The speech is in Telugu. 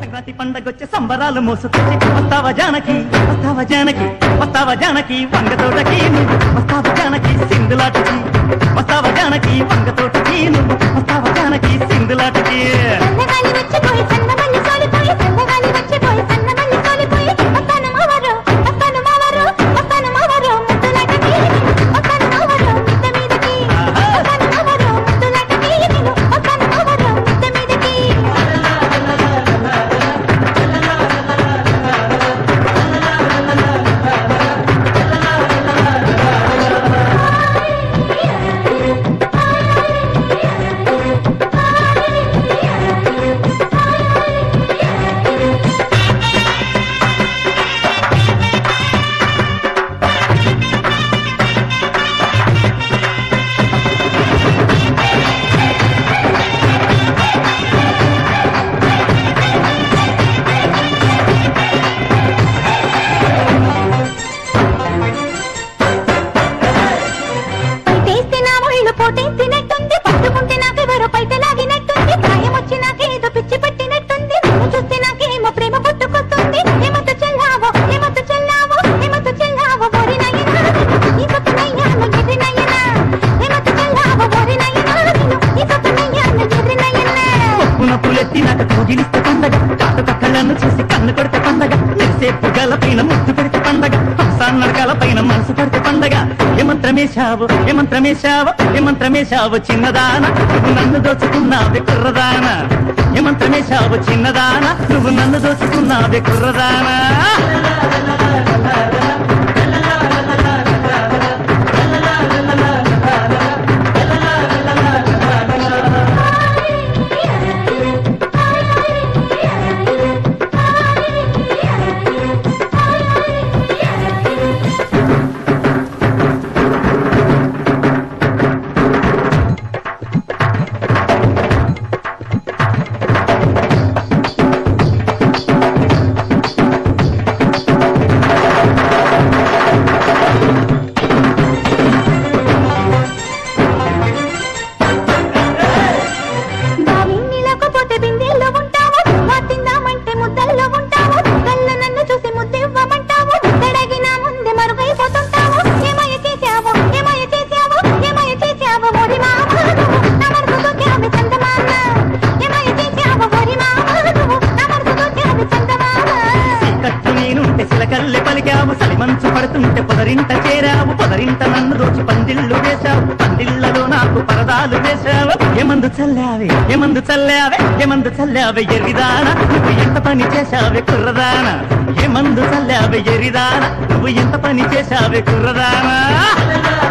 సంక్రాంతి పండగొచ్చే సంబరాలు మోసుకొచ్చి వస్తావా జానకి వస్తావా జానకి వస్తావా జానకి వంగ తోటకి నువ్వు వస్తావా జానకి సింధులాటకి వస్తావా జానకి వంగ తోటకి నువ్వు వస్తావా జానకి సింధులాటకి సన్నగాలి వచ్చిపోయి సన్నమల్లి సోలిపోయి సన్నగాలి వచ్చిపోయి సన్నమల్లి సోలిపోయి వస్తాను మావరు వస్తాను మావరు వస్తాను మావరు ముద్దులాటకి వస్తాను మావరు మిద్ద మీదకి వస్తాను మావరు ముద్దులాటకి వస్తాను మావరు మిద్ద మీదకి పైటేస్తే నా ఒళ్ళు పోటేసినట్టుంది పట్టుకుంటే నాకెవరో పైట లాగినట్టుంది ప్రాయం వచ్చి నాకేదో పిచ్చి పట్టినట్టుంది నిన్ను చూస్తే నాకేమో ప్రేమ పుట్టుకొస్తుంది ఏమతో చెల్లావో ఏమతో చెల్లావో ఏమతో చెల్లావో ఓరి నయ్యనా ఈ సొత్తు నయ్యాను ఎర్రి నయ్యనా ఏమతో చెల్లావో ఓరి నయ్యనా ఈ సొత్తు నయ్యాను ఎర్రి నయ్యనా కొప్పున పులెత్తి నాకు పూజిలిస్తే పండగ చాటు కక్కలను చూసి కన్ను కొడితే పండగ మెరిసే పుగల పైన ముద్దు పెడితే పండగ హంసాన్ నడకల పైన మనసు పడితే పండగ ఏ మంత్రమేశావు ఏ మంత్రమేశావు ఏ మంత్రమేశావు చిన్నదాన నువ్వు నన్ను దోచుకున్నావే కుర్రదాన ఏ మంత్రమేశావు చిన్నదాన నువ్వు నన్ను దోచుకున్నావే కుర్రదానా బావిని లేకపోతే బిందెల్లో ఉంటావు మా తిందామంటే ముద్దల్లో ఉంటావు కళ్ళ నన్ను చూసి ముద్దివ్వమంటావు ముద్దడగిన ముందే మరుగైపోతుంటావు ఏమయ్య చేశావు ఏమయ్య చేశావు ఏమయ్య చేశావు ఓరి మామ నువ్వు నా మనసుతో క్యాబి చందమామ ఏమయ్య చేశావు ఓరి మామ నువ్వు నా మనసుతో క్యాబి చందమామ కట్టు నేనుంటే సిలకల్లె పలికావు సలిమంచు పడుతుంటే పొదరింట చేరావు పొదరింట నన్ను దోచి పందిళ్ళు వేశావు పందిళ్లలో నాకు పరదాలు వేశావు ఏమందు చల్లావే ఏమందు చల్లావే ఏమందు చల్లావే ఎరిదానా నువ్వు ఎంత పని చేశావే కుర్రదానా ఏమందు చల్లావే ఎరిదానా నువ్వు ఎంత పని చేశావే కుర్రదానా